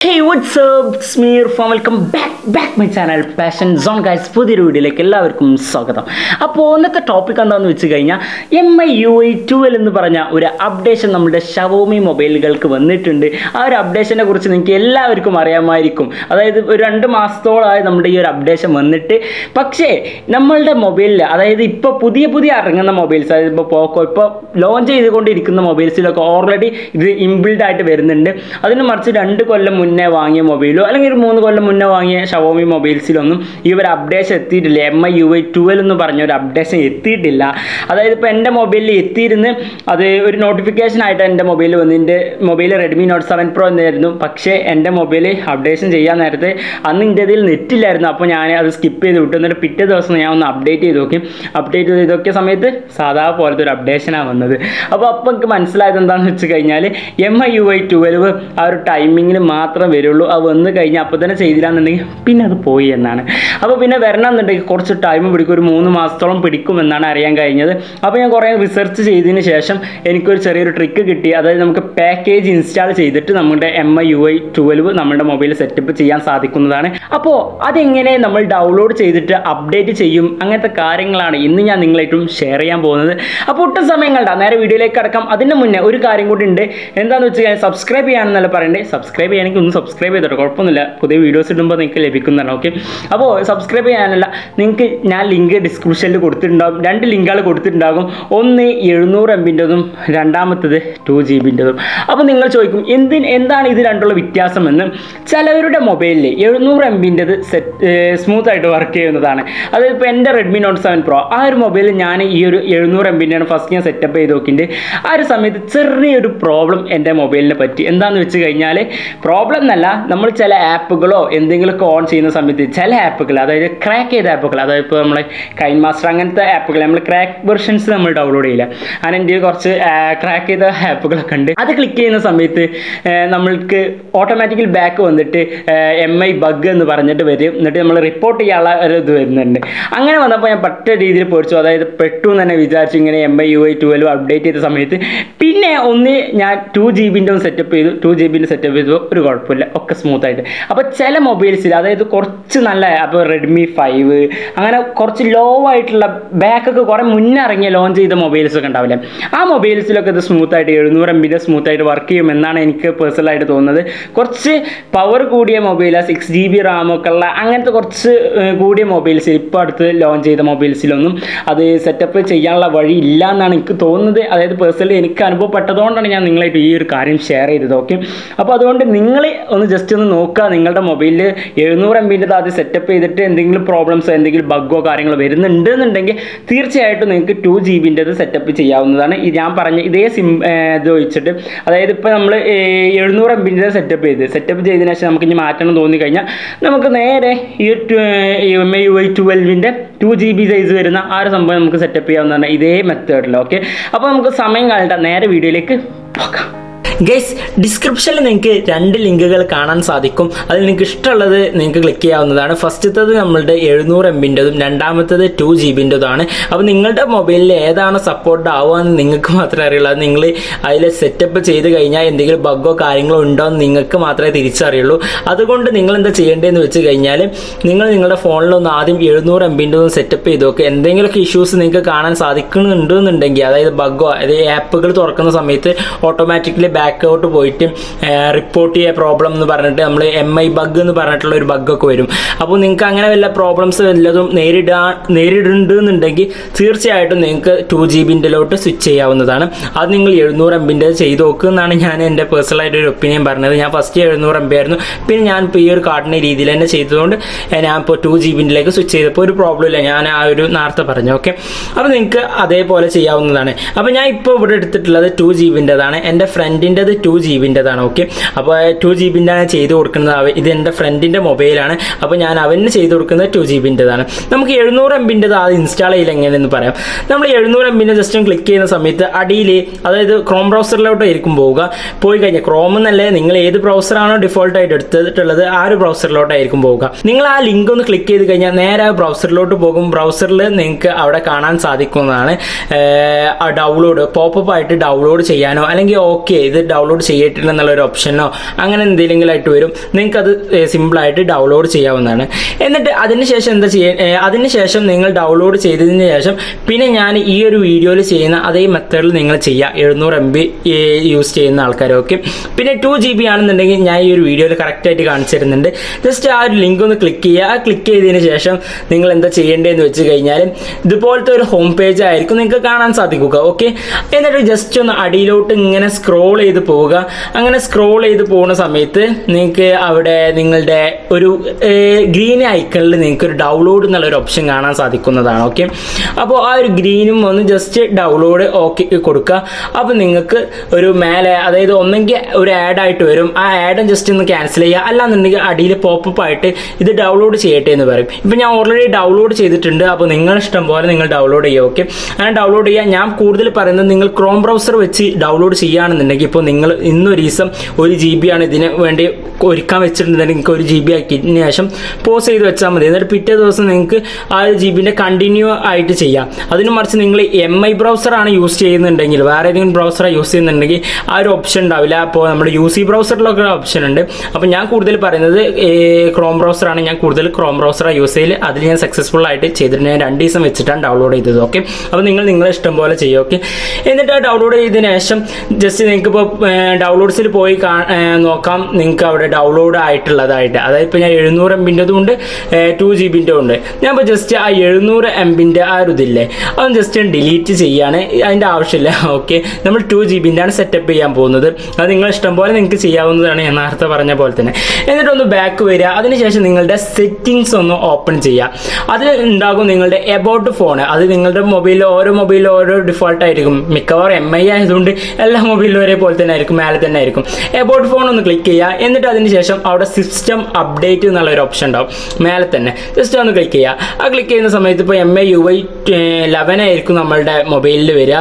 Hey what's up Sameer from welcome back back my channel Passion Zone guys പുതിയൊരു വീഡിയോയിലേക്ക് എല്ലാവർക്കും സ്വാഗതം അപ്പോൾ ഇന്നത്തെ ടോപ്പിക് എന്താണെന്ന് വെച്ച് കഴിഞ്ഞാൽ M I U I twelve എന്ന് പറഞ്ഞ ഒരു അപ്ഡേഷൻ നമ്മുടെ ഷവോമി മൊബൈലുകൾക്ക് വന്നിട്ടുണ്ട് ആ ഒരു അപ്ഡേഷനെ കുറിച്ച് നിങ്ങൾക്ക് എല്ലാവർക്കും അറിയാമായിരിക്കും അതായത് ഒരു രണ്ട് മാസത്തോളമായി നമ്മുടെ ഈ ഒരു അപ്ഡേഷൻ വന്നിട്ട് പക്ഷേ നമ്മളുടെ മൊബൈലിൽ അതായത് ഇപ്പോൾ പുതിയ പുതിയ ഇറങ്ങുന്ന മൊബൈൽസ് അതായത് ഇപ്പോൾ പോക്കോ ഇപ്പോൾ ലോഞ്ച് ചെയ്തുകൊണ്ടിരിക്കുന്ന മൊബൈൽസിലൊക്കെ ഓൾറെഡി ഇത് ഇൻബിൽഡ് ആയിട്ട് വരുന്നുണ്ട് അതിന് മറിച്ച് രണ്ട് കൊല്ലം മുന്നേ വാങ്ങിയ മൊബൈലോ അല്ലെങ്കിൽ ഒരു മൂന്ന് കൊല്ലം മുന്നേ വാങ്ങിയ ഷവോമി മൊബൈൽസിലൊന്നും ഈ ഒരു അപ്ഡേഷൻ എത്തിയിട്ടില്ല M I U I twelve എന്ന് പറഞ്ഞ ഒരു അപ്ഡേഷൻ എത്തിയിട്ടില്ല അതായത് ഇപ്പോൾ എൻ്റെ മൊബൈലിൽ എത്തിയിരുന്ന് അത് ഒരു നോട്ടിഫിക്കേഷൻ ആയിട്ട് എൻ്റെ മൊബൈലിൽ വന്നു എൻ്റെ mobile Redmi Note seven Pro എന്നായിരുന്നു പക്ഷേ എൻ്റെ മൊബൈൽ അപ്ഡേഷൻ ചെയ്യാൻ നേരത്തെ അന്ന് എൻ്റെ ഇതിൽ നെറ്റില്ലായിരുന്നു അപ്പോൾ ഞാൻ അത് സ്കിപ്പ് ചെയ്ത് വിട്ടു എന്നിട്ട് പിറ്റേ ദിവസം ഞാൻ ഒന്ന് അപ്ഡേറ്റ് ചെയ്ത് നോക്കി അപ്ഡേറ്റ് ചെയ്ത് നോക്കിയ സമയത്ത് സാധാ പോലത്തെ ഒരു അപ്ഡേഷനാണ് വന്നത് അപ്പോൾ അപ്പോൾ എനിക്ക് മനസ്സിലായത് എന്താണെന്ന് വെച്ച് കഴിഞ്ഞാൽ M I U I twelve ആ ഒരു ടൈമിങ്ങിൽ മാത്രം വരുള്ളൂ അത് വന്ന് കഴിഞ്ഞാൽ അപ്പോൾ തന്നെ ചെയ്തില്ലാന്നുണ്ടെങ്കിൽ പിന്നെ അത് പോയി എന്നാണ് അപ്പോൾ പിന്നെ വരണമെന്നുണ്ടെങ്കിൽ കുറച്ച് ടൈം പിടിക്കും ഒരു മൂന്ന് മാസത്തോളം പിടിക്കുമെന്നാണ് അറിയാൻ കഴിഞ്ഞത് അപ്പോൾ ഞാൻ കുറേ റിസർച്ച് ചെയ്തതിന് ശേഷം എനിക്കൊരു ചെറിയൊരു ട്രിക്ക് കിട്ടി അതായത് നമുക്ക് പാക്കേജ് ഇൻസ്റ്റാൾ ചെയ്തിട്ട് നമ്മുടെ M I U I twelve നമ്മുടെ മൊബൈൽ സെറ്റപ്പ് ചെയ്യാൻ സാധിക്കുന്നതാണ് അപ്പോൾ അതെങ്ങനെ നമ്മൾ ഡൗൺലോഡ് ചെയ്തിട്ട് അപ്ഡേറ്റ് ചെയ്യും അങ്ങനത്തെ കാര്യങ്ങളാണ് ഇന്ന് ഞാൻ നിങ്ങളായിട്ടും ഷെയർ ചെയ്യാൻ പോകുന്നത് അപ്പോൾ ഒട്ടും സമയങ്ങളുടെ നേരെ വീഡിയോയിലേക്ക് അടക്കാം അതിന് മുന്നേ ഒരു കാര്യം കൂടി ഉണ്ട് എന്താണെന്ന് വെച്ച് കഴിഞ്ഞാൽ സബ്സ്ക്രൈബ് ചെയ്യാനെന്നല്ല പറയണ്ടേ സബ്സ്ക്രൈബ് ചെയ്യണമെങ്കിൽ ഒന്ന് സബ്സ്ക്രൈബ് ചെയ്തോട്ടോ കുഴപ്പമൊന്നുമില്ല പുതിയ വീഡിയോസ് ഇടുമ്പോൾ നിങ്ങൾക്ക് ലഭിക്കുന്നതാണ് ഓക്കെ അപ്പോൾ സബ്സ്ക്രൈബ് ചെയ്യാനല്ല നിങ്ങൾക്ക് ഞാൻ ലിങ്ക് ഡിസ്ക്രിപ്ഷനിൽ കൊടുത്തിട്ടുണ്ടാകും രണ്ട് ലിങ്കുകൾ കൊടുത്തിട്ടുണ്ടാകും ഒന്ന് എഴുന്നൂറ് എം ബിൻ്റെതും രണ്ടാമത്തത് ടു ജി ബിൻ്റെതും അപ്പോൾ നിങ്ങൾ ചോദിക്കും എന്തിന് എന്താണ് ഇത് രണ്ടുള്ള വ്യത്യാസമെന്ന് ചിലവരുടെ മൊബൈലിൽ എഴുന്നൂറ് എം ബിൻ്റെത് സെറ്റ് സ്മൂത്ത് ആയിട്ട് വർക്ക് ചെയ്യുന്നതാണ് അതായത് ഇപ്പോൾ എൻ്റെ റെഡ്മി നോട്ട് സെവൻ പ്രോ ആ ഒരു മൊബൈലിൽ ഞാൻ ഈ ഒരു എഴുന്നൂറ് എം ബിൻ്റെയാണ് ഫസ്റ്റ് ഞാൻ സെറ്റപ്പ് ചെയ്ത് നോക്കിയിട്ട് ആ ഒരു സമയത്ത് ചെറിയൊരു പ്രോബ്ലം എൻ്റെ മൊബൈലിനെ പറ്റി എന്താണെന്ന് വെച്ച് കഴിഞ്ഞാൽ പ്രോബ്ലം എന്നല്ല നമ്മൾ ചില ആപ്പുകളോ എന്തെങ്കിലുമൊക്കെ ഓൺ ചെയ്യുന്ന സമയത്ത് ചില ആപ്പുകൾ അതായത് ക്രാക്ക് ചെയ്ത ആപ്പുകൾ അതായത് ഇപ്പോൾ നമ്മൾ കൈൻ മാസ്റ്റർ അങ്ങനത്തെ ആപ്പുകൾ നമ്മൾ ക്രാക്ക് വെർഷൻസ് നമ്മൾ ഡൗൺലോഡ് ചെയ്യില്ല അങ്ങനെ എൻ്റെ കുറച്ച് ക്രാക്ക് ചെയ്ത ആപ്പുകളൊക്കെ ഉണ്ട് അത് ക്ലിക്ക് ചെയ്യുന്ന സമയത്ത് നമ്മൾക്ക് ഓട്ടോമാറ്റിക്കൽ ബാക്ക് വന്നിട്ട് എം ഐ ബഗ് എന്ന് പറഞ്ഞിട്ട് വരും എന്നിട്ട് നമ്മൾ റിപ്പോർട്ട് ചെയ്യാനുള്ള ഒരു ഇത് വരുന്നുണ്ട് അങ്ങനെ വന്നപ്പോൾ ഞാൻ പറ്റ രീതിയിൽ പേടിച്ചു അതായത് പെട്ടു എന്ന് തന്നെ വിചാരിച്ചു ഇങ്ങനെ M I U I twelve update ചെയ്ത സമയത്ത് പിന്നെ ഒന്ന് ഞാൻ ടു ജി ബിൻ്റെ ഒന്ന് സെറ്റപ്പ് ചെയ്തു ടു ജി ബിൻ്റെ സെറ്റപ്പ് ചെയ്തു ഒരു കുഴപ്പമില്ല ഒക്കെ സ്മൂത്ത് ആയിട്ട് അപ്പോൾ ചില മൊബൈൽസിൽ അതായത് കുറച്ച് നല്ല അപ്പോൾ റെഡ്മി ഫൈവ് അങ്ങനെ കുറച്ച് ലോ ആയിട്ടുള്ള ബാക്കൊക്കെ കുറേ മുന്നേ ഇറങ്ങിയ ലോഞ്ച് ചെയ്ത മൊബൈൽസ് ഒക്കെ ഉണ്ടാവില്ലേ ആ മൊബൈൽസിലൊക്കെ ഇത് സ്മൂത്ത് ആയിട്ട് എഴുന്നൂറ് എം ബിൻ്റെ സ്മൂത്ത് ആയിട്ട് വർക്ക് ചെയ്യും എന്നാണ് എനിക്ക് പേഴ്സണലായിട്ട് തോന്നുന്നത് കുറച്ച് പവർ കൂടിയ മൊബൈൽ സിക്സ് ജി ബി റാമൊക്കെ ഉള്ള അങ്ങനത്തെ കുറച്ച് കൂടിയ മൊബൈൽസ് ഇപ്പോൾ അടുത്ത് ലോഞ്ച് ചെയ്ത മൊബൈൽസിലൊന്നും അത് സെറ്റപ്പ് ചെയ്യാനുള്ള വഴി ഇല്ല എന്നാണ് എനിക്ക് തോന്നുന്നത് അതായത് പേഴ്സണലി എനിക്ക് അനുഭവപ്പെട്ടതുകൊണ്ടാണ് ഞാൻ നിങ്ങളായിട്ട് ഈ ഒരു കാര്യം ഷെയർ ചെയ്തത് ഓക്കെ അപ്പോൾ അതുകൊണ്ട് നിങ്ങൾ ഒന്ന് ജസ്റ്റ് ഒന്ന് നോക്കുക നിങ്ങളുടെ മൊബൈലിൽ എഴുന്നൂറ് എം ബിൻ്റെ ആദ്യം സെറ്റപ്പ് ചെയ്തിട്ട് എന്തെങ്കിലും പ്രോബ്ലംസോ എന്തെങ്കിലും ബഗ്ഗോ കാര്യങ്ങളോ വരുന്നുണ്ട് എന്നുണ്ടെങ്കിൽ തീർച്ചയായിട്ടും നിങ്ങൾക്ക് ടു ജി ബിൻ്റെത് സെറ്റപ്പ് ചെയ്യാവുന്നതാണ് ഈ ഞാൻ പറഞ്ഞ ഇതേ സിം ഇത് വെച്ചിട്ട് അതായത് ഇപ്പോൾ നമ്മൾ എഴുന്നൂറ് എം ബിൻ്റെ സെറ്റപ്പ് ചെയ്ത് സെറ്റപ്പ് ചെയ്തതിനു ശേഷം നമുക്ക് ഇനി മാറ്റണം തോന്നി കഴിഞ്ഞാൽ നമുക്ക് നേരെ ഈ എം ഐ യു ഐ ട്വൽവിൻ്റെ ടു ജി ബി സൈസ് വരുന്ന ആ ഒരു സംഭവം നമുക്ക് സെറ്റപ്പ് ചെയ്യാവുന്നതാണ് ഇതേ മെത്തേഡിൽ ഓക്കെ അപ്പോൾ നമുക്ക് സമയം കളണ്ട നേരെ വീഡിയോയിലേക്ക് പോകാം ഗൈസ് ഡിസ്ക്രിപ്ഷനിൽ നിങ്ങൾക്ക് രണ്ട് ലിങ്കുകൾ കാണാൻ സാധിക്കും അതിൽ നിങ്ങൾക്ക് ഇഷ്ടമുള്ളത് നിങ്ങൾക്ക് ക്ലിക്ക് ചെയ്യാവുന്നതാണ് ഫസ്റ്റത്തത് നമ്മളുടെ എഴുന്നൂറ് എം ബിൻ്റെതും രണ്ടാമത്തത് ടു ജി ബിൻ്റെതാണ് അപ്പോൾ നിങ്ങളുടെ മൊബൈലിൽ ഏതാണ് സപ്പോർട്ട് ആവുകയെന്ന് നിങ്ങൾക്ക് മാത്രമേ അറിയുള്ളൂ അത് നിങ്ങൾ അതിൽ സെറ്റപ്പ് ചെയ്ത് കഴിഞ്ഞാൽ എന്തെങ്കിലും ബഗ്ഗോ കാര്യങ്ങളോ ഉണ്ടോ എന്ന് നിങ്ങൾക്ക് മാത്രമേ തിരിച്ചറിയുള്ളൂ അതുകൊണ്ട് നിങ്ങൾ എന്താ ചെയ്യേണ്ടതെന്ന് വെച്ച് കഴിഞ്ഞാൽ നിങ്ങൾ നിങ്ങളുടെ ഫോണിലൊന്ന് ആദ്യം എഴുന്നൂറ് എം ബിൻ്റെ ഒന്ന് സെറ്റപ്പ് ചെയ്ത് നോക്കുക എന്തെങ്കിലുമൊക്കെ ഇഷ്യൂസ് നിങ്ങൾക്ക് കാണാൻ സാധിക്കുന്നുണ്ടെന്നുണ്ടെങ്കിൽ അതായത് ബഗ്ഗോ അതായത് ആപ്പുകൾ തുറക്കുന്ന സമയത്ത് ഓട്ടോമാറ്റിക്കലി ബാക്കൗട്ട് പോയിട്ട് റിപ്പോർട്ട് ചെയ്യുക പ്രോബ്ലം എന്ന് പറഞ്ഞിട്ട് നമ്മൾ എം ഐ ബഗ് എന്ന് പറഞ്ഞിട്ടുള്ള ഒരു ബഗ്ഗൊക്കെ വരും അപ്പോൾ നിങ്ങൾക്ക് അങ്ങനെ വല്ല പ്രോബ്ലംസ് വല്ലതും നേരിടാ നേരിടുന്നുണ്ടെങ്കിൽ തീർച്ചയായിട്ടും നിങ്ങൾക്ക് ടു ജി ബിൻ്റെലോട്ട് സ്വിച്ച് ചെയ്യാവുന്നതാണ് അത് നിങ്ങൾ എഴുന്നൂറ് എം ബിൻ്റെ ചെയ്ത് നോക്കുക എന്നാണ് ഞാൻ എൻ്റെ പേഴ്സണലായിട്ട് ഒരു ഒപ്പീനിയൻ പറഞ്ഞത് ഞാൻ ഫസ്റ്റ് എഴുന്നൂറ് എം ബി ആയിരുന്നു പിന്നെ ഞാൻ ഇപ്പോൾ ഈ ഒരു കാർഡിൻ്റെ രീതിയിൽ തന്നെ ചെയ്തതുകൊണ്ട് ഞാൻ ഇപ്പോൾ ടു ജി ബിൻ്റെലേക്ക് സ്വിച്ച് ചെയ്തപ്പോൾ ഒരു പ്രോബ്ലം ഇല്ല ഞാൻ ആ ഒരു നേരത്തെ പറഞ്ഞു ഓക്കെ അപ്പോൾ നിങ്ങൾക്ക് അതേപോലെ ചെയ്യാവുന്നതാണ് അപ്പോൾ ഞാൻ ഇപ്പോൾ ഇവിടെ എടുത്തിട്ടുള്ളത് ടു ജി ബിൻ്റെതാണ് എൻ്റെ ഫ്രണ്ടിൻ്റെ ഫ്രണ്ടിൻ്റെത് ടു ജി ബിൻ്റെതാണ് ഓക്കെ അപ്പോൾ ടു ജി ബിൻ്റെ ചെയ്ത് കൊടുക്കുന്നത് അവ ഇത് എൻ്റെ ഫ്രണ്ടിൻ്റെ മൊബൈലാണ് അപ്പോൾ ഞാൻ അവന് ചെയ്ത് കൊടുക്കുന്നത് ടു ജി ബിൻ്റെതാണ് നമുക്ക് എഴുന്നൂറ് എം ബിൻ്റെത് അത് ഇൻസ്റ്റാൾ ചെയ്യില്ല എങ്ങനെയെന്ന് പറയാം നമ്മൾ എഴുന്നൂറ് എം ബിൻ്റെ ജസ്റ്റ് ക്ലിക്ക് ചെയ്യുന്ന സമയത്ത് അടിയിൽ അതായത് ക്രോം ബ്രൗസറിലോട്ട് ആയിരിക്കും പോവുക പോയി കഴിഞ്ഞാൽ ക്രോം എന്നല്ലേ നിങ്ങൾ ഏത് ബ്രൗസറാണോ ഡിഫോൾട്ട് ആയിട്ട് എടുത്തിട്ടുള്ളത് ആ ഒരു ബ്രൗസറിലോട്ടായിരിക്കും പോവുക നിങ്ങൾ ആ ലിങ്ക് ഒന്ന് ക്ലിക്ക് ചെയ്ത് കഴിഞ്ഞാൽ നേരെ ആ ബ്രൗസറിലോട്ട് പോകും ബ്രൗസറിൽ നിങ്ങൾക്ക് അവിടെ കാണാൻ സാധിക്കുന്നതാണ് ഡൗൺലോഡ് പോപ്പപ്പ് ആയിട്ട് ഡൗൺലോഡ് ചെയ്യാനോ അല്ലെങ്കിൽ ഓക്കെ ഇത് ഡൗൺലോഡ് ചെയ്തിട്ടില്ല എന്നുള്ള ഒരു ഓപ്ഷനോ അങ്ങനെ എന്തെങ്കിലും ആയിട്ട് വരും നിങ്ങൾക്ക് അത് സിമ്പിളായിട്ട് ഡൗൺലോഡ് ചെയ്യാവുന്നതാണ് എന്നിട്ട് അതിനുശേഷം എന്താ ചെയ്യുക അതിനുശേഷം നിങ്ങൾ ഡൗൺലോഡ് ചെയ്തതിന് ശേഷം പിന്നെ ഞാൻ ഈ ഒരു വീഡിയോയിൽ ചെയ്യുന്ന അതേ മെത്തേഡിൽ നിങ്ങൾ ചെയ്യുക എഴുന്നൂറ് എം ബി യൂസ് ചെയ്യുന്ന ആൾക്കാരൊക്കെ പിന്നെ ടു ജി ബി ആണെന്നുണ്ടെങ്കിൽ ഞാൻ ഈ ഒരു വീഡിയോയിൽ കറക്റ്റായിട്ട് കാണിച്ചു തരുന്നുണ്ട് ജസ്റ്റ് ആ ഒരു ലിങ്ക് ഒന്ന് ക്ലിക്ക് ചെയ്യുക ആ ക്ലിക്ക് ചെയ്തതിന് ശേഷം നിങ്ങൾ എന്താ ചെയ്യേണ്ടതെന്ന് വെച്ച് കഴിഞ്ഞാൽ ഇതുപോലത്തെ ഒരു ഹോം പേജ് ആയിരിക്കും നിങ്ങൾക്ക് കാണാൻ സാധിക്കുക ഓക്കെ എന്നിട്ട് ജസ്റ്റ് ഒന്ന് അടിയിലോട്ട് ഇങ്ങനെ സ്ക്രോൾ ചെയ്ത് പോവുക അങ്ങനെ സ്ക്രോൾ ചെയ്ത് പോകുന്ന സമയത്ത് നിങ്ങൾക്ക് അവിടെ നിങ്ങളുടെ ഒരു ഗ്രീൻ ഐക്കണിൽ നിങ്ങൾക്ക് ഒരു ഡൗൺലോഡ് എന്നുള്ള ഒരു ഓപ്ഷൻ കാണാൻ സാധിക്കുന്നതാണ് ഓക്കെ അപ്പോൾ ആ ഒരു ഗ്രീനും ഒന്ന് ജസ്റ്റ് ഡൗൺലോഡ് ഓക്കെ കൊടുക്കുക അപ്പോൾ നിങ്ങൾക്ക് ഒരു മേലെ അതായത് ഒന്നെങ്കിൽ ഒരു ആഡ് ആയിട്ട് വരും ആ ആഡും ജസ്റ്റ് ഒന്ന് ക്യാൻസൽ ചെയ്യുക അല്ലാന്നുണ്ടെങ്കിൽ അടിയിൽ പോപ്പപ്പ് ആയിട്ട് ഇത് ഡൗൺലോഡ് ചെയ്യട്ടെ എന്ന് പറയും ഇപ്പം ഞാൻ ഓൾറെഡി ഡൗൺലോഡ് ചെയ്തിട്ടുണ്ട് അപ്പോൾ നിങ്ങൾ ഇഷ്ടം പോലെ നിങ്ങൾ ഡൗൺലോഡ് ചെയ്യുക ഓക്കെ അങ്ങനെ ഡൗൺലോഡ് ചെയ്യുക ഞാൻ കൂടുതൽ പറയുന്നത് നിങ്ങൾ ക്രോം ബ്രൗസർ വെച്ച് ഡൗൺലോഡ് ചെയ്യുകയാണെന്നുണ്ടെങ്കിൽ ഇപ്പോൾ നിങ്ങൾ ഇന്നൊരു ദിവസം ഒരു ജി ബി ആണ് ഇതിന് വേണ്ടി ഒരുക്കാൻ വെച്ചിട്ടുണ്ടെങ്കിൽ നിങ്ങൾക്ക് ഒരു ജി ബി ആക്കിയതിന് ശേഷം പോസ് ചെയ്ത് വെച്ചാൽ മതി എന്നിട്ട് പിറ്റേ ദിവസം നിങ്ങൾക്ക് ആ ഒരു ജി ബിൻ്റെ കണ്ടിന്യൂ ആയിട്ട് ചെയ്യാം അതിന് മറിച്ച് നിങ്ങൾ എം ഐ ബ്രൗസറാണ് യൂസ് ചെയ്യുന്നുണ്ടെങ്കിൽ വേറെ ഏതെങ്കിലും ബ്രൗസറാണ് യൂസ് ചെയ്യുന്നുണ്ടെങ്കിൽ ആ ഒരു ഓപ്ഷൻ ഉണ്ടാവില്ല അപ്പോൾ നമ്മുടെ യു സി ബ്രൗസറിലൊക്കെ ഓപ്ഷൻ ഉണ്ട് അപ്പോൾ ഞാൻ കൂടുതൽ പറയുന്നത് ക്രോം ബ്രൗസറാണ് ഞാൻ കൂടുതൽ ക്രോം ബ്രൗസറാണ് യൂസ് ചെയ്യൽ അതിൽ ഞാൻ സക്സസ്ഫുൾ ആയിട്ട് ചെയ്തിട്ടുണ്ട് ഞാൻ രണ്ട് ദിവസം വെച്ചിട്ടാണ് ഡൗൺലോഡ് ചെയ്തത് ഓക്കെ അപ്പോൾ നിങ്ങൾ നിങ്ങളെ ഇഷ്ടം പോലെ ചെയ്യുക ഓക്കെ എന്നിട്ട് ആ ഡൗൺലോഡ് ചെയ്തതിന് ശേഷം ജസ്റ്റ് നിങ്ങൾക്ക് ഇപ്പോൾ ഡൗൺലോഡ്സിൽ പോയി കാ- ഏ, നോക്കാം നിങ്ങൾക്ക് അവിടെ ഡൗൺലോഡ് ആയിട്ടുള്ളതായിട്ട് അതായത് ഇപ്പോൾ ഞാൻ എഴുന്നൂറ് എം ബിൻ്റെതും ഉണ്ട് ടു ജി ബിൻ്റെ ഉണ്ട് ഞാൻ ഇപ്പോൾ ജസ്റ്റ് ആ എഴുന്നൂറ് എം ബിൻ്റെ ആ ഒരു ഇതില്ലേ അതൊന്ന് ജസ്റ്റ് ഡിലീറ്റ് ചെയ്യാണ് അതിൻ്റെ ആവശ്യമില്ല ഓക്കെ നമ്മൾ ടു ജി ബിൻ്റെ ആണ് സെറ്റപ്പ് ചെയ്യാൻ പോകുന്നത് അത് നിങ്ങൾ ഇഷ്ടം പോലെ നിങ്ങൾക്ക് ചെയ്യാവുന്നതാണ് ഞാൻ നേരത്തെ പറഞ്ഞ പോലെ തന്നെ എന്നിട്ടൊന്ന് ബാക്ക് വരിക അതിനുശേഷം നിങ്ങളുടെ സെറ്റിങ്സ് ഒന്ന് ഓപ്പൺ ചെയ്യുക അതിൽ ഉണ്ടാകും നിങ്ങളുടെ എബൌട്ട് ഫോൺ അത് നിങ്ങളുടെ മൊബൈലിൽ ഓരോ മൊബൈലിലും ഓരോ ഡിഫോൾട്ട് ആയിരിക്കും മിക്കവാറും എം ഐ ആയതുകൊണ്ട് എല്ലാ മൊബൈലിലും ഒരേപോലെ തന്നെ ആയിരിക്കും മേലെ തന്നെ ആയിരിക്കും എബൌട്ട് ഫോൺ ഒന്ന് ക്ലിക്ക് ചെയ്യുക എന്നിട്ട് അതിന് ശേഷം അവിടെ സിസ്റ്റം അപ്ഡേറ്റ് എന്നുള്ള ഒരു ഓപ്ഷൻ ഉണ്ടാവും മേലെ തന്നെ ജസ്റ്റ് ഒന്ന് ക്ലിക്ക് ചെയ്യുക ആ ക്ലിക്ക് ചെയ്യുന്ന സമയത്ത് ഇപ്പോൾ M I U I eleven ആയിരിക്കും നമ്മളുടെ മൊബൈലിൽ വരിക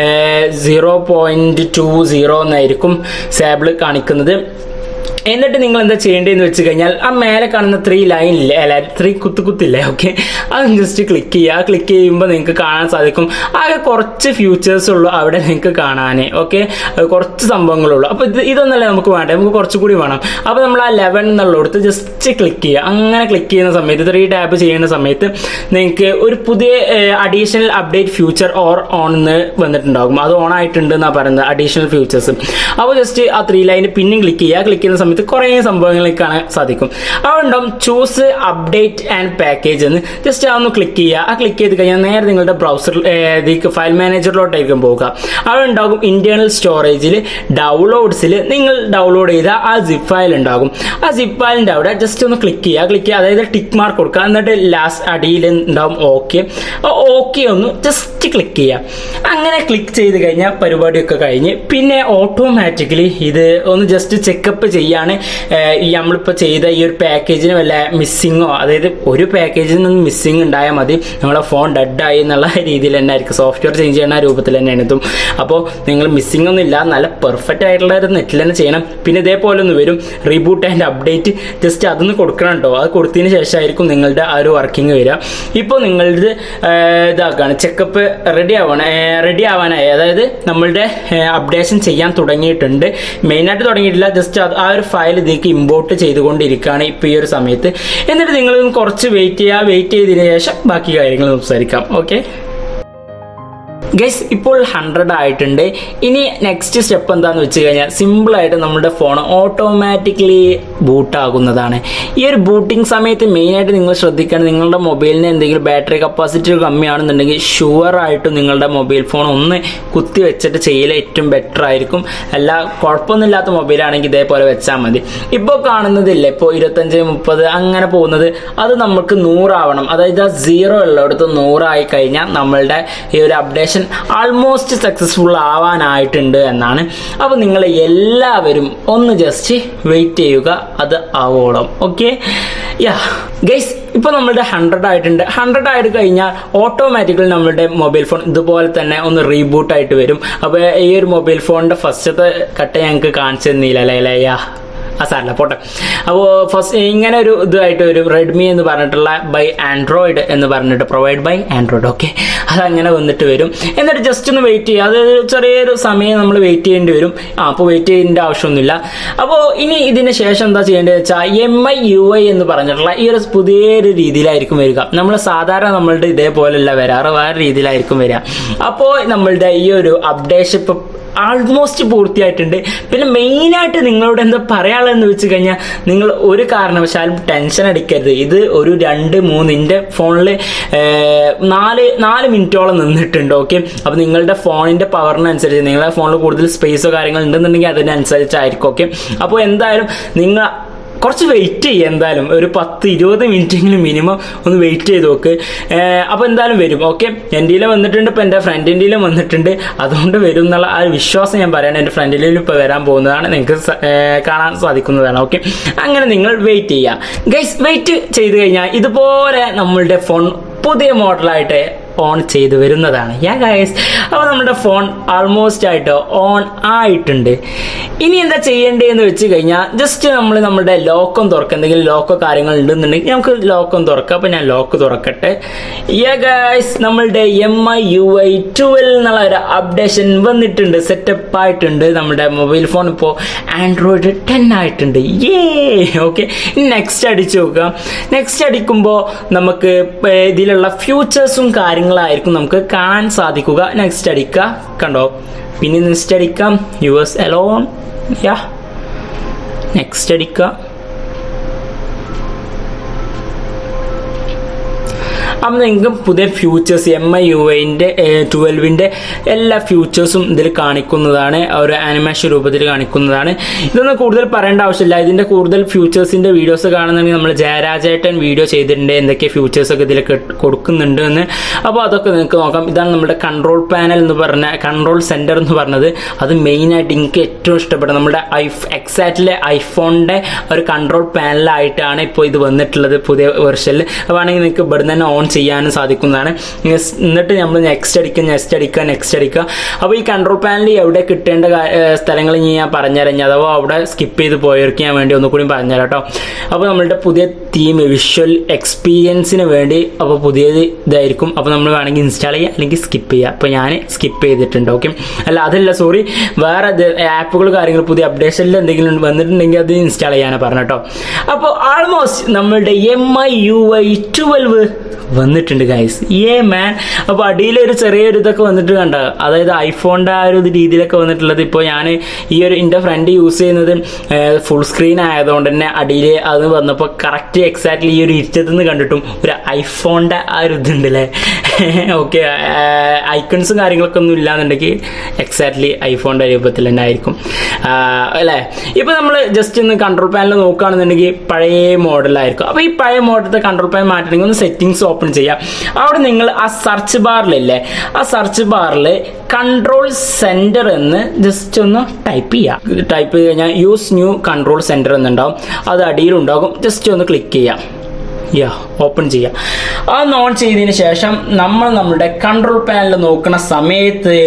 സീറോ പോയിൻറ്റ് ടു സീറോ എന്നായിരിക്കും സാബിൾ കാണിക്കുന്നത് എന്നിട്ട് നിങ്ങൾ എന്താ ചെയ്യേണ്ടതെന്ന് വെച്ച് കഴിഞ്ഞാൽ ആ മേലെ കാണുന്ന ത്രീ ലൈൻ ഇല്ലേ അല്ല ത്രീ കുത്തു കുത്തില്ലേ ഓക്കെ അത് ജസ്റ്റ് ക്ലിക്ക് ചെയ്യുക ക്ലിക്ക് ചെയ്യുമ്പോൾ നിങ്ങൾക്ക് കാണാൻ സാധിക്കും ആകെ കുറച്ച് ഫ്യൂച്ചേഴ്സ് ഉള്ളൂ അവിടെ നിങ്ങൾക്ക് കാണാൻ ഓക്കെ കുറച്ച് സംഭവങ്ങളുള്ളൂ അപ്പോൾ ഇത് ഇതൊന്നല്ല നമുക്ക് വേണ്ട നമുക്ക് കുറച്ചുകൂടി വേണം അപ്പോൾ നമ്മൾ ആ ലെവൻ എന്നുള്ളിടത്ത് ജസ്റ്റ് ക്ലിക്ക് ചെയ്യുക അങ്ങനെ ക്ലിക്ക് ചെയ്യുന്ന സമയത്ത് ത്രീ ടാപ്പ് ചെയ്യുന്ന സമയത്ത് നിങ്ങൾക്ക് ഒരു പുതിയ additional update future or on എന്ന് വന്നിട്ടുണ്ടാകും അത് ഓൺ ആയിട്ടുണ്ട് എന്നാണ് പറയുന്നത് അഡീഷണൽ ഫ്യൂച്ചേഴ്സ് അപ്പോൾ ജസ്റ്റ് ആ ത്രീ ലൈന് പിന്നെയും ക്ലിക്ക് ചെയ്യുക ക്ലിക്ക് ചെയ്യുന്ന സമയത്ത് കുറേ സംഭവങ്ങൾ കാണാൻ സാധിക്കും അവിടെ ഉണ്ടാവും ചൂസ് അപ്ഡേറ്റ് ആൻഡ് പാക്കേജ് എന്ന് ജസ്റ്റ് അതൊന്ന് ക്ലിക്ക് ചെയ്യുക ആ ക്ലിക്ക് ചെയ്ത് കഴിഞ്ഞാൽ നേരെ നിങ്ങളുടെ ബ്രൗസറിൽ ഫയൽ മാനേജറിലോട്ടായിരിക്കും പോകുക അവിടെ ഉണ്ടാകും ഇന്റേണൽ സ്റ്റോറേജിൽ ഡൗൺലോഡ്സിൽ നിങ്ങൾ ഡൗൺലോഡ് ചെയ്ത ആ സിപ്പ് ഫയൽ ഉണ്ടാകും ആ സിപ്പ് ഫയലിൻ്റെ അവിടെ ജസ്റ്റ് ഒന്ന് ക്ലിക്ക് ചെയ്യുക ക്ലിക്ക് ചെയ്യുക അതായത് ടിക്ക് മാർക്ക് കൊടുക്കുക എന്നിട്ട് ലാസ്റ്റ് അടിയിൽ ഉണ്ടാവും ഓക്കെ ഓക്കെ ഒന്ന് ജസ്റ്റ് ക്ലിക്ക് ചെയ്യുക അങ്ങനെ ക്ലിക്ക് ചെയ്ത് കഴിഞ്ഞാൽ പരിപാടിയൊക്കെ കഴിഞ്ഞ് പിന്നെ ഓട്ടോമാറ്റിക്കലി ഇത് ഒന്ന് ജസ്റ്റ് ചെക്കപ്പ് ചെയ്യാണ് ഏഹ്, ഈ നമ്മളിപ്പോൾ ചെയ്ത ഈ ഒരു പാക്കേജിന് വല്ല മിസ്സിങ്ങോ അതായത് ഒരു പാക്കേജിൽ നിന്ന് മിസ്സിങ് ഉണ്ടായാൽ മതി നമ്മളെ ഫോൺ ഡെഡായി എന്നുള്ള രീതിയിൽ തന്നെ ആയിരിക്കും സോഫ്റ്റ്വെയർ ചേഞ്ച് ചെയ്യുന്ന രൂപത്തിൽ തന്നെയാണ് ഇതും അപ്പോൾ നിങ്ങൾ മിസ്സിംഗ് ഒന്നും ഇല്ല നല്ല പെർഫെക്റ്റ് ആയിട്ടുള്ള ഒരു നെറ്റിൽ തന്നെ ചെയ്യണം പിന്നെ ഇതേപോലെ ഒന്ന് വരും റീബൂട്ട് ആൻഡ് അപ്ഡേറ്റ് ജസ്റ്റ് അതൊന്ന് കൊടുക്കണം കേട്ടോ അത് കൊടുത്തതിന് ശേഷമായിരിക്കും നിങ്ങളുടെ ആ ഒരു വർക്കിംഗ് വരിക ഇപ്പോൾ നിങ്ങളുടെ ഏഹ്, ഇതാക്കാണ് ചെക്കപ്പ് റെഡി ആവണം റെഡി ആവാനായി അതായത് നമ്മളുടെ അപ്ഡേഷൻ ചെയ്യാൻ തുടങ്ങിയിട്ടുണ്ട് മെയിനായിട്ട് തുടങ്ങിയിട്ടില്ല ജസ്റ്റ് അത് ആ ഒരു ഫയൽ ഇതിലേക്ക് ഇമ്പോർട്ട് ചെയ്തുകൊണ്ടിരിക്കുകയാണ് ഇപ്പോൾ ഈ ഒരു സമയത്ത് എന്നിട്ട് നിങ്ങൾ കുറച്ച് വെയിറ്റ് ചെയ്യുക വെയിറ്റ് ചെയ്തതിന് ശേഷം ബാക്കി കാര്യങ്ങൾ സംസാരിക്കാം ഓക്കെ ഗൈസ് ഇപ്പോൾ ഹൺഡ്രഡ് ആയിട്ടുണ്ട് ഇനി നെക്സ്റ്റ് സ്റ്റെപ്പ് എന്താന്ന് വെച്ച് കഴിഞ്ഞാൽ സിമ്പിളായിട്ട് നമ്മുടെ ഫോൺ ഓട്ടോമാറ്റിക്കലി ബൂട്ടാകുന്നതാണ് ഈ ഒരു ബൂട്ടിംഗ് സമയത്ത് മെയിനായിട്ട് നിങ്ങൾ ശ്രദ്ധിക്കണം നിങ്ങളുടെ മൊബൈലിന് എന്തെങ്കിലും ബാറ്ററി കപ്പാസിറ്റി കമ്മിയാണെന്നുണ്ടെങ്കിൽ ഷുവർ ആയിട്ടും നിങ്ങളുടെ മൊബൈൽ ഫോൺ ഒന്ന് കുത്തി വെച്ചിട്ട് ചെയ്യൽ ഏറ്റവും ബെറ്റർ ആയിരിക്കും അല്ല കുഴപ്പമൊന്നുമില്ലാത്ത മൊബൈലാണെങ്കിൽ ഇതേപോലെ വെച്ചാൽ മതി ഇപ്പോൾ കാണുന്നതില്ല ഇപ്പോൾ ഇരുപത്തഞ്ച് മുപ്പത് അങ്ങനെ പോകുന്നത് അത് നമുക്ക് നൂറാവണം അതായത് ആ സീറോ ഉള്ളിടത്ത് നൂറായി കഴിഞ്ഞാൽ നമ്മളുടെ ഈ ഒരു അപ്ഡേഷൻ ആൾമോസ്റ്റ് സക്സസ്ഫുൾ ആവാനായിട്ടുണ്ട് എന്നാണ് അപ്പോൾ നിങ്ങൾ എല്ലാവരും ഒന്ന് ജസ്റ്റ് വെയിറ്റ് ചെയ്യുക അത് ആവോളം ഓക്കെ യാ ഗൈസ് ഇപ്പോൾ നമ്മളുടെ ഹൺഡ്രഡ് ആയിട്ടുണ്ട് ഹൺഡ്രഡ് ആയിട്ട് കഴിഞ്ഞാൽ ഓട്ടോമാറ്റിക്കലി നമ്മളുടെ മൊബൈൽ ഫോൺ ഇതുപോലെ തന്നെ ഒന്ന് റീബൂട്ട് ആയിട്ട് വരും അപ്പോൾ ഈ ഒരു മൊബൈൽ ഫോണിൻ്റെ ഫസ്റ്റത്തെ കട്ട ഞങ്ങൾക്ക് കാണിച്ചു തന്നില്ല അല്ലേ അല്ലേ യാ ആ സാറില്ല പോട്ടെ അപ്പോൾ ഫസ്റ്റ് ഇങ്ങനെ ഒരു ഇതായിട്ട് ഒരു റെഡ്മി എന്ന് പറഞ്ഞിട്ടുള്ള ബൈ ആൻഡ്രോയിഡ് എന്ന് പറഞ്ഞിട്ട് പ്രൊവൈഡ് ബൈ ആൻഡ്രോയിഡ് ഓക്കെ അതങ്ങനെ വന്നിട്ട് വരും എന്നിട്ട് ജസ്റ്റ് ഒന്ന് വെയിറ്റ് ചെയ്യുക അത് ചെറിയൊരു സമയം നമ്മൾ വെയിറ്റ് ചെയ്യേണ്ടി വരും ആ അപ്പോൾ വെയിറ്റ് ചെയ്യേണ്ട ആവശ്യമൊന്നുമില്ല അപ്പോൾ ഇനി ഇതിന് ശേഷം എന്താ ചെയ്യേണ്ടത് വെച്ചാൽ എം ഐ യു ഐ എന്ന് പറഞ്ഞിട്ടുള്ള ഈ ഒരു പുതിയൊരു രീതിയിലായിരിക്കും വരിക നമ്മൾ സാധാരണ നമ്മളുടെ ഇതേപോലെയല്ല വരാറ് വേറെ രീതിയിലായിരിക്കും വരിക അപ്പോൾ നമ്മളുടെ ഈ ഒരു അപ്ഡേഷൻ ഇപ്പോൾ ആൾമോസ്റ്റ് പൂർത്തിയായിട്ടുണ്ട് പിന്നെ മെയിനായിട്ട് നിങ്ങളോട് എന്താ പറയാനുള്ളതെന്ന് വെച്ച് കഴിഞ്ഞാൽ നിങ്ങൾ ഒരു കാരണവശാലും ടെൻഷൻ അടിക്കരുത് ഇത് ഒരു രണ്ട് മൂന്ന് എൻ്റെ ഫോണിൽ നാല് നാല് മിനിറ്റോളം നിന്നിട്ടുണ്ട് ഓക്കെ അപ്പോൾ നിങ്ങളുടെ ഫോണിൻ്റെ പവറിനനുസരിച്ച് നിങ്ങളുടെ ഫോണിൽ കൂടുതൽ സ്പേസോ കാര്യങ്ങൾ ഉണ്ടെന്നുണ്ടെങ്കിൽ അതിനനുസരിച്ചായിരിക്കും ഓക്കെ അപ്പോൾ എന്തായാലും നിങ്ങൾ കുറച്ച് വെയിറ്റ് ചെയ്യുക എന്തായാലും ഒരു പത്ത് ഇരുപത് മിനിറ്റെങ്കിലും മിനിമം ഒന്ന് വെയിറ്റ് ചെയ്ത് നോക്ക് അപ്പോൾ എന്തായാലും വരും ഓക്കെ എൻ്റെ വന്നിട്ടുണ്ട് ഇപ്പോൾ എൻ്റെ ഫ്രണ്ടിൻ്റെ വന്നിട്ടുണ്ട് അതുകൊണ്ട് വരും എന്നുള്ള ആ ഒരു വിശ്വാസം ഞാൻ പറയാണ് എൻ്റെ ഫ്രണ്ടിലും ഇപ്പോൾ വരാൻ പോകുന്നതാണ് നിങ്ങൾക്ക് സ- ഏർ കാണാൻ സാധിക്കുന്നതാണ് ഓക്കെ അങ്ങനെ നിങ്ങൾ വെയിറ്റ് ചെയ്യുക ഗൈസ് വെയിറ്റ് ചെയ്ത് കഴിഞ്ഞാൽ ഇതുപോലെ നമ്മളുടെ ഫോൺ പുതിയ മോഡലായിട്ട് ഓൺ ചെയ്ത് വരുന്നതാണ് യാ ഗൈസ് അപ്പോൾ നമ്മുടെ ഫോൺ ആൾമോസ്റ്റ് ആയിട്ട് ഓൺ ആയിട്ടുണ്ട് ഇനി എന്താ ചെയ്യേണ്ടതെന്ന് വെച്ച് കഴിഞ്ഞാൽ ജസ്റ്റ് നമ്മൾ നമ്മുടെ ലോക്കം തുറക്കുക എന്തെങ്കിലും ലോക്കോ കാര്യങ്ങൾ ഉണ്ടെന്നുണ്ടെങ്കിൽ നമുക്ക് ലോക്കം തുറക്കാം അപ്പോൾ ഞാൻ ലോക്ക് തുറക്കട്ടെ യാ ഗൈസ് നമ്മളുടെ M I U I twelve എന്നുള്ള ഒരു അപ്ഡേഷൻ വന്നിട്ടുണ്ട് സെറ്റപ്പ് ആയിട്ടുണ്ട് നമ്മുടെ മൊബൈൽ ഫോൺ ഇപ്പോൾ ആൻഡ്രോയിഡ് ടെൻ ആയിട്ടുണ്ട് ഏ ഓക്കെ നെക്സ്റ്റ് അടിച്ചു നോക്കുക നെക്സ്റ്റ് അടിക്കുമ്പോൾ നമുക്ക് ഏർ ഇതിലുള്ള ഫ്യൂച്ചേഴ്സും കാര്യങ്ങളായിരിക്കും നമുക്ക് കാണാൻ സാധിക്കുക നെക്സ്റ്റ് അടിക്കുക കണ്ടോ പിന്നെ നെക്സ്റ്റ് അടിക്കാം യുവേഴ്സ് എലോൺ യാ നെക്സ്റ്റ് അടിക്കുക അപ്പം നിങ്ങൾക്ക് പുതിയ ഫ്യൂച്ചേഴ്സ് എം ഐ യു ഐൻ്റെ ട്വൽവിൻ്റെ എല്ലാ ഫ്യൂച്ചേഴ്സും ഇതിൽ കാണിക്കുന്നതാണ് ആ ഒരു ആനിമേഷൻ രൂപത്തിൽ കാണിക്കുന്നതാണ് ഇതൊന്നും കൂടുതൽ പറയേണ്ട ആവശ്യമില്ല ഇതിൻ്റെ കൂടുതൽ ഫ്യൂച്ചേഴ്സിൻ്റെ വീഡിയോസ് കാണുന്നുണ്ടെങ്കിൽ നമ്മൾ ജയരാജേട്ടൻ വീഡിയോ ചെയ്തിട്ടുണ്ട് എന്തൊക്കെ ഫ്യൂച്ചേഴ്സ് ഒക്കെ ഇതിൽ കൊടുക്കുന്നുണ്ട് എന്ന് അപ്പോൾ അതൊക്കെ നിങ്ങൾക്ക് നോക്കാം ഇതാണ് നമ്മുടെ കൺട്രോൾ പാനൽ എന്ന് പറഞ്ഞ കൺട്രോൾ സെൻറ്റർ എന്ന് പറഞ്ഞത് അത് മെയിനായിട്ട് എനിക്ക് ഏറ്റവും ഇഷ്ടപ്പെട്ട നമ്മുടെ ഐ എക്സാക്ട്ലി ഐഫോണിൻ്റെ ഒരു കൺട്രോൾ പാനലായിട്ടാണ് ഇപ്പോൾ ഇത് വന്നിട്ടുള്ളത് പുതിയ വെർഷനിൽ വേണമെങ്കിൽ നിങ്ങൾക്ക് ഇവിടെ തന്നെ ഓൺ ചെയ്യാനും സാധിക്കുന്നതാണ് Yes, എന്നിട്ട് നമ്മൾ നെക്സ്റ്റ് അടിക്കുക നെക്സ്റ്റ് അടിക്കുക നെക്സ്റ്റ് അടിക്കുക അപ്പോൾ ഈ കൺട്രോൾ പാനൽ എവിടെ കിട്ടേണ്ട കാ- ഏർ സ്ഥലങ്ങൾ ഇനി ഞാൻ പറഞ്ഞുതരാം ഇനി അഥവാ അവിടെ സ്കിപ്പ് ചെയ്ത് പോയവർക്ക് ഞാൻ വേണ്ടി ഒന്നുകൂടി പറഞ്ഞുതരാം കേട്ടോ അപ്പോൾ നമ്മളുടെ പുതിയ തീം വിഷ്വൽ എക്സ്പീരിയൻസിന് വേണ്ടി അപ്പോൾ പുതിയത് ഇതായിരിക്കും അപ്പോൾ നമ്മൾ വേണമെങ്കിൽ ഇൻസ്റ്റാൾ ചെയ്യുക അല്ലെങ്കിൽ സ്കിപ്പ് ചെയ്യുക അപ്പോൾ ഞാൻ സ്കിപ്പ് ചെയ്തിട്ടുണ്ട് ഓക്കെ അല്ല അതല്ല സോറി വേറെ ആപ്പുകൾ കാര്യങ്ങൾ പുതിയ അപ്ഡേഷനിൽ എന്തെങ്കിലും വന്നിട്ടുണ്ടെങ്കിൽ അത് ഇൻസ്റ്റാൾ ചെയ്യാനാണ് പറഞ്ഞത് കേട്ടോ അപ്പോൾ ആൾമോസ്റ്റ് നമ്മളുടെ M I U I twelve വന്നിട്ടുണ്ട് ഗൈസ് ഏ മാൻ അപ്പോൾ അടിയിൽ ഒരു ചെറിയൊരു ഇതൊക്കെ വന്നിട്ട് കണ്ട അതായത് ഐഫോണിൻ്റെ ആ ഒരു ഇത് രീതിയിലൊക്കെ വന്നിട്ടുള്ളത് ഇപ്പോൾ ഞാൻ ഈ ഒരു എൻ്റെ ഫ്രണ്ട് യൂസ് ചെയ്യുന്നത് ഫുൾ സ്ക്രീൻ ആയതുകൊണ്ട് തന്നെ അടിയിൽ അത് വന്നപ്പോൾ കറക്റ്റ് എക്സാക്ട്ലി ഈ ഒരു ഇരുട്ടത്ത് കണ്ടിട്ടും ഒരു ഐഫോണിൻ്റെ ആ ഒരു ഇതുണ്ട് അല്ലേ ഓക്കെ ഐക്കൺസും കാര്യങ്ങളൊക്കെ ഒന്നും ഇല്ലാന്നുണ്ടെങ്കിൽ എക്സാക്ട്ലി ഐഫോണിൻ്റെ രൂപത്തിൽ തന്നെ ആയിരിക്കും ആ, അല്ലേ ഇപ്പോൾ നമ്മൾ ജസ്റ്റ് ഒന്ന് കൺട്രോൾ പാനൽ നോക്കുകയാണെന്നുണ്ടെങ്കിൽ പഴയ മോഡലായിരിക്കും അപ്പോൾ ഈ പഴയ മോഡലത്തെ കൺട്രോൾ പാൻ മാറ്റണമെങ്കിൽ ഒന്ന് സെറ്റിങ്സ് ഓപ്പൺ ചെയ്യാം അവിടെ നിങ്ങൾ ആ സെർച്ച് ബാറിലില്ലേ ആ സെർച്ച് ബാറിൽ കൺട്രോൾ സെൻറ്റർ എന്ന് ജസ്റ്റ് ഒന്ന് ടൈപ്പ് ചെയ്യാം ടൈപ്പ് ചെയ്ത് കഴിഞ്ഞാൽ യൂസ് ന്യൂ കൺട്രോൾ സെൻറ്റർ എന്നുണ്ടാവും അത് അടിയിലുണ്ടാകും ജസ്റ്റ് ഒന്ന് ക്ലിക്ക് ചെയ്യാം യാ ഓപ്പൺ ചെയ്യാം അത് ഓൺ ചെയ്തതിന് ശേഷം നമ്മൾ നമ്മുടെ കൺട്രോൾ പാനൽ നോക്കുന്ന സമയത്ത്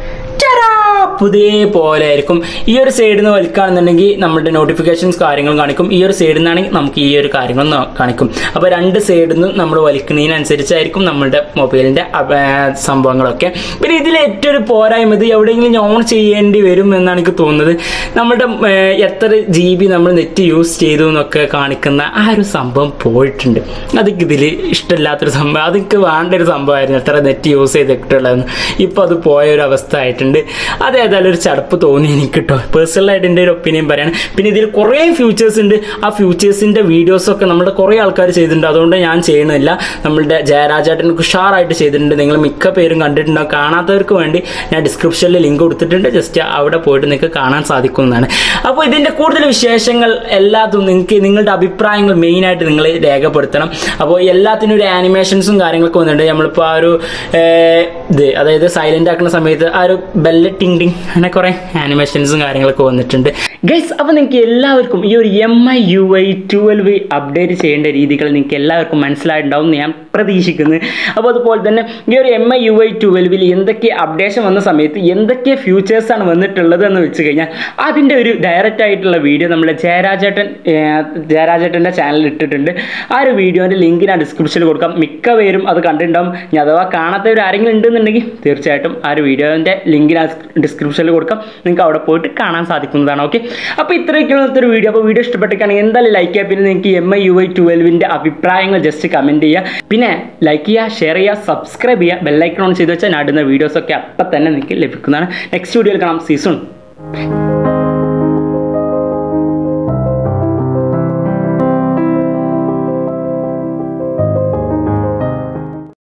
ടാ! പുതിയ പോലെ ആയിരിക്കും ഈ ഒരു സൈഡിൽ നിന്ന് വലിക്കുകയാണെന്നുണ്ടെങ്കിൽ നമ്മുടെ നോട്ടിഫിക്കേഷൻസ് കാര്യങ്ങളും കാണിക്കും ഈ ഒരു സൈഡിൽ നിന്നാണെങ്കിൽ നമുക്ക് ഈ ഒരു കാര്യങ്ങൾ ന- കാണിക്കും അപ്പോൾ രണ്ട് സൈഡിൽ നിന്ന് നമ്മൾ വലിക്കുന്നതിനനുസരിച്ചായിരിക്കും നമ്മുടെ മൊബൈലിൻ്റെ സംഭവങ്ങളൊക്കെ പിന്നെ ഇതിൽ ഏറ്റവും ഒരു പോരായ്മ ഇത് എവിടെയെങ്കിലും ഓൺ ചെയ്യേണ്ടി വരും എന്നാണ് എനിക്ക് തോന്നുന്നത് നമ്മുടെ ഏർ, എത്ര ജി ബി നമ്മൾ നെറ്റ് യൂസ് ചെയ്തു എന്നൊക്കെ കാണിക്കുന്ന ആ ഒരു സംഭവം പോയിട്ടുണ്ട് അതൊക്കെ ഇതിൽ ഇഷ്ടമില്ലാത്തൊരു സംഭവം അതൊക്കെ വേണ്ട ഒരു സംഭവമായിരുന്നു എത്ര നെറ്റ് യൂസ് ചെയ്തിട്ടുള്ളതെന്ന് ഇപ്പോൾ അത് പോയ ഒരു അവസ്ഥ ആയിട്ടുണ്ട് അത് ഏതായാലും ഒരു ചടപ്പ് തോന്നി എനിക്ക് കേട്ടോ പേഴ്സണലായിട്ട് എൻ്റെ ഒരു ഒപ്പീനിയൻ പറയാണ് പിന്നെ ഇതിൽ കുറേ ഫ്യൂച്ചേഴ്സ് ഉണ്ട് ആ ഫ്യൂച്ചേഴ്സിൻ്റെ വീഡിയോസൊക്കെ നമ്മുടെ കുറേ ആൾക്കാർ ചെയ്തിട്ടുണ്ട് അതുകൊണ്ട് ഞാൻ ചെയ്യണില്ല നമ്മളുടെ ജയരാജേട്ടൻ ഉഷാറായിട്ട് ചെയ്തിട്ടുണ്ട് നിങ്ങൾ മിക്ക പേരും കണ്ടിട്ടുണ്ടാവും കാണാത്തവർക്ക് വേണ്ടി ഞാൻ ഡിസ്ക്രിപ്ഷനിൽ ലിങ്ക് കൊടുത്തിട്ടുണ്ട് ജസ്റ്റ് അവിടെ പോയിട്ട് നിങ്ങൾക്ക് കാണാൻ സാധിക്കുന്നതാണ് അപ്പോൾ ഇതിൻ്റെ കൂടുതൽ വിശേഷങ്ങൾ എല്ലാത്തും നിങ്ങൾക്ക് നിങ്ങളുടെ അഭിപ്രായങ്ങൾ മെയിനായിട്ട് നിങ്ങൾ രേഖപ്പെടുത്തണം അപ്പോൾ എല്ലാത്തിനും ഒരു ആനിമേഷൻസും കാര്യങ്ങളൊക്കെ വന്നിട്ടുണ്ട് നമ്മളിപ്പോൾ ആ ഒരു ഏർ, ഇത് അതായത് സൈലൻ്റ് ആക്കുന്ന സമയത്ത് ആ ഒരു ബെല്ല് ടിങ് ടിങ് അങ്ങനെ കുറേ ആനിമേഷൻസും കാര്യങ്ങളൊക്കെ വന്നിട്ടുണ്ട് ഗൈസ് അപ്പോൾ നിങ്ങൾക്ക് എല്ലാവർക്കും ഈ ഒരു M I U I twelve update ചെയ്യേണ്ട രീതികൾ നിങ്ങൾക്ക് എല്ലാവർക്കും മനസ്സിലായിട്ടുണ്ടാവും എന്ന് ഞാൻ പ്രതീക്ഷിക്കുന്നു അപ്പോൾ അതുപോലെ തന്നെ ഈ ഒരു എം ഐ യു ഐ ട്വൽവിൽ എന്തൊക്കെ അപ്ഡേഷൻ വന്ന സമയത്ത് എന്തൊക്കെ ഫീച്ചേഴ്സാണ് വന്നിട്ടുള്ളത് എന്ന് വെച്ച് കഴിഞ്ഞാൽ അതിൻ്റെ ഒരു ഡയറക്റ്റ് ആയിട്ടുള്ള വീഡിയോ നമ്മുടെ ജയരാജേട്ടൻ ഏർ, ജയരാജേട്ടൻ്റെ ചാനലിൽ ഇട്ടിട്ടുണ്ട് ആ ഒരു വീഡിയോൻ്റെ ലിങ്ക് ഞാൻ ഡിസ്ക്രിപ്ഷനിൽ കൊടുക്കാം മിക്ക പേരും അത് കണ്ടിട്ടുണ്ടാവും ഇനി അഥവാ കാണാത്തവർ ആരെങ്കിലും ഉണ്ടെന്നുണ്ടെങ്കിൽ തീർച്ചയായിട്ടും ആ ഒരു വീഡിയോൻ്റെ ലിങ്ക് ഞാൻ ഡിസ്ക്രിപ്ഷനിൽ കൊടുക്കാം നിങ്ങൾക്ക് അവിടെ പോയിട്ട് കാണാൻ സാധിക്കുന്നതാണ് ഓക്കെ അപ്പോൾ ഇത്രയൊക്കെയുള്ള ഇന്നത്തെ ഒരു വീഡിയോ അപ്പോൾ വീഡിയോ ഇഷ്ടപ്പെട്ടിട്ടാണെങ്കിൽ എന്തായാലും ലൈക്ക് ചെയ്യുക പിന്നെ നിങ്ങൾക്ക് എം ഐ യു ഐ ട്വൽവിൻ്റെ അഭിപ്രായങ്ങൾ ജസ്റ്റ് കമൻറ്റ് ചെയ്യുക പിന്നെ ലൈക്ക് ചെയ്യുക ഷെയർ ചെയ്യുക സബ്സ്ക്രൈബ് ചെയ്യുക ബെല്ലൈക്കൺ ഓൺ ചെയ്ത് വെച്ചാൽ ഞാൻ ഇടുന്ന വീഡിയോസൊക്കെ അപ്പം തന്നെ നിങ്ങൾക്ക് ലഭിക്കുന്നതാണ് നെക്സ്റ്റ് വീഡിയോയിൽ കാണാം സീസൺ